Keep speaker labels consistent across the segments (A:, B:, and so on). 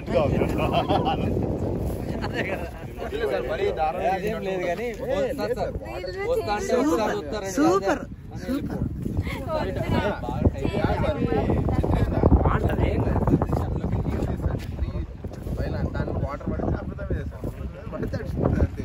A: గా ఉంది
B: అదేం లేదు కానీ వస్తారు సార్. వస్తా అంటే ఒకసారి వస్తారండి.
C: సూపర్ సూపర్
D: వాటర్ పడితే అమృతం వేస్తాం పడితే తడిచిపోతుంది అంతే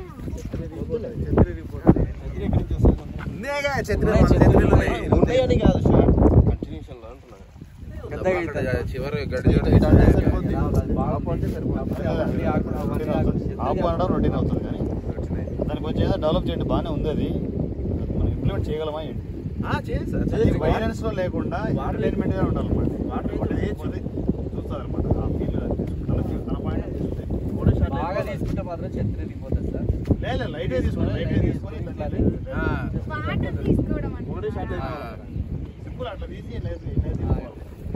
D: ఉందేగా ఛత్రి ఛత్రిలు ఉన్నాయి.
A: ఉన్నాయని కాదు సార్ కంటిన్యూషన్ లో అంటున్నాను
B: పెద్దగా
D: అక్కడ
B: అవుతుంది.
D: చివరి గడి చూడ
B: బాగా పడితే సరిపోతుంది. అవన్నీ ఆకుండా అవన్నీ ఆకుండా
A: ఆఫ్ అనడం రొటీన్ అవుతుంది కానీ దానికి కొంచెం ఏదో డెవలప్ చేయండి బాగానే ఉంది అది మనం ఇంప్లిమెంట్ చేయగలమా ఏంటి
D: చేయండి సార్
A: అది వైలెన్స్ లో లేకుండా ఎంటర్టైన్మెంట్ గా ఉండాలన్నమాట వాటర్ చూస్తుంది అనమాట ఆ ఫీల్ తన తన పాయింట్
B: బాగా తీసుకుంటే మాత్రం చెత్త వెళ్ళిపోతుంది సార్
A: లేదు లైట్ తీసుకుని లైట్ తీసుకొని ఇట్లా
E: వాటర్ తీసుకోవడం అంటే
A: ఒకటే షాట్ సింపుల్ అట్లా తీసి ఇట్లా వేసి, ఇట్లా తీసుకోవాలి.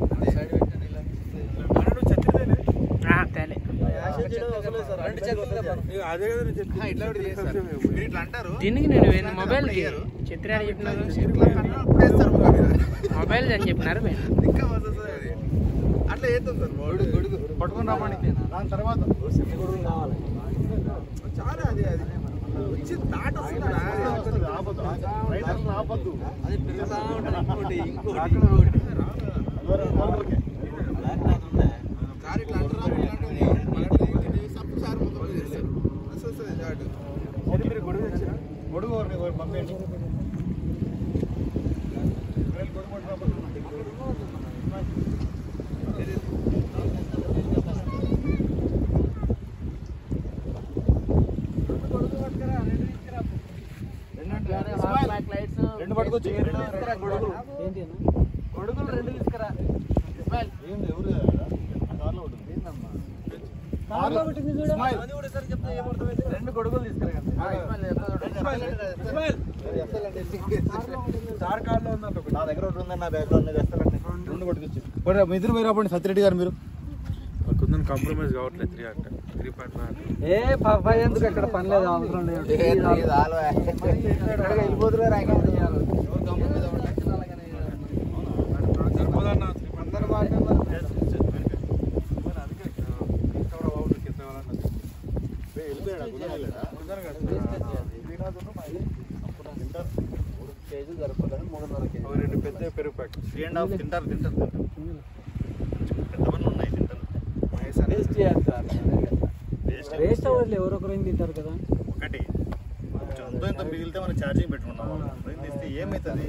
B: రెండు చెత్త
D: అదే కదా నేను చెప్తున్నా. ఇట్లా కూడా చేస్తారు. మీరు ఇట్లా అంటారు
F: దీనికి నేను వేరే మొబైల్ కి చిత్ర అని చెప్పినారు
D: ఇట్లా కన్నా అప్పుడు వేస్తారు ముఖం మీద.
F: మొబైల్ అని చెప్పినారు మీరు
D: ఇంకా వస్తుంది అది. అట్లా చేస్తాం సార్ గొడుగు గొడుగు
A: పట్టుకొని రామండి దాని తర్వాత
D: చాలా అది అది వచ్చి దాట వస్తుంది
A: ఆపద్దు రైడర్స్ ఆపద్దు
B: అది పెరుగుతా ఉంటుంది ఇంకోటి ఇంకోటి ఇంకోటి
A: ఓకే
D: సార్ ఇట్లా అంటారు ఇట్లా అంటారు. మళ్ళీ సప్పు సార్ మొత్తం చేస్తారు అసలు వస్తుంది చాటు
A: గొడుగు ఒకరిని ఒకరిని పంపేయండి వీళ్ళు గొడుగు పట్టుకొని రెండు పట్టుకొచ్చి
B: గొడుగులు రెండు తీసుకురా
A: ఏంది ఎవరు ఆ కార్లో ఉంటుంది ఇస్మాయిల్.
B: రెండు గొడుగులు తీసుకురా సార్ కార్లో ఉందంట ఒకటి.
A: నా దగ్గర ఒకటి ఉందని నా బ్యాగ్ లో ఉన్నది వేస్తారండి రెండు కొట్టుకొచ్చి పోనీ మీ ఇద్దరు పోయినప్పుడు సత్యరెడ్డి గారు మీరు
D: కొంచెం కాంప్రమైజ్ కావట్లేదు త్రీ అంటే త్రీ పాయింట్ ఫైవ్
B: ఏ పబ్బాయి ఎందుకు ఎక్కడ పని లేదు అవసరం లేదు వెళ్ళిపోతున్నారు
D: సరిపోదన్న అందరు
A: వెళ్ళిపోయాడా గుండె వెళ్ళాడా?
B: కేజీలు సరిపోతుంది మూడున్నర కేజీ
D: రెండు పెద్ద పెరుగు ప్యాక్
A: త్రీ అండ్ హాఫ్ తింటారు తింటారు తింటారు పెద్దవన్నీ ఉన్నాయి తింటారు
B: వేస్ట్ చేయాలి సార్
A: వేస్ట్
B: వేస్ట్ అవ్వదు ఎవరొకరు తింటారు కదా
A: ఒకటి కొంచెం ఎంతో ఇంత మిగిలితే మనం ఛార్జింగ్ పెట్టుకున్నాం ట్రైన్ తీస్తే ఏమవుతుంది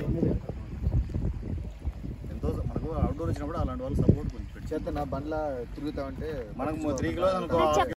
A: ఎంతో మనకు అవుట్డోర్ వచ్చినప్పుడు అలాంటి వాళ్ళు సపోర్ట్ కొంచెం పెట్టు.
D: చేత నా బండ్ల తిరుగుతా ఉంటే
A: మనకు త్రీ కిలోస్ అనుకో